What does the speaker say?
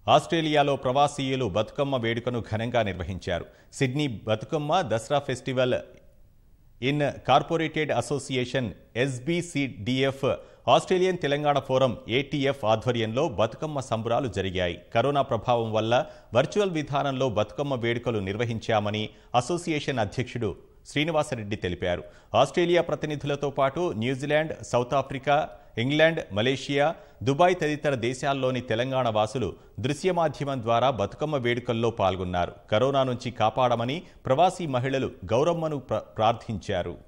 ఆస్ట్రేలియాలో ప్రవాసీయులు బతుకమ్మ వేడుకను ఘనంగా నిర్వహించారు Sydney Bathukamma Dasara festival incorporated association S B C D F Australian Telangana forum A T F ఆధ్వర్యంలో బతుకమ్మ సంబరాలు జరిగాయి కరోనా ప్రభావం వల్ల వర్చువల్ విధానంలో బతుకమ్మ వేడుకలు నిర్వహించామని అసోసియేషన్ అధ్యక్షుడు శ్రీనివాసరెడ్డి తెలిపారు ఆస్ట్రేలియా ప్రతినిధులతో పాటు New Zealand South Africa England Malaysia Dubai తదితర దేశాల్లోని తెలంగాణ వాసులు దృశ్య మాధ్యమం ద్వారా బతుకమ్మ వేడుకల్లో పాల్గొన్నారు కరోనా నుంచి కాపాడమని ప్రవాసీ మహిళలు గౌరమ్మను ప్ర- ప్రార్థించారు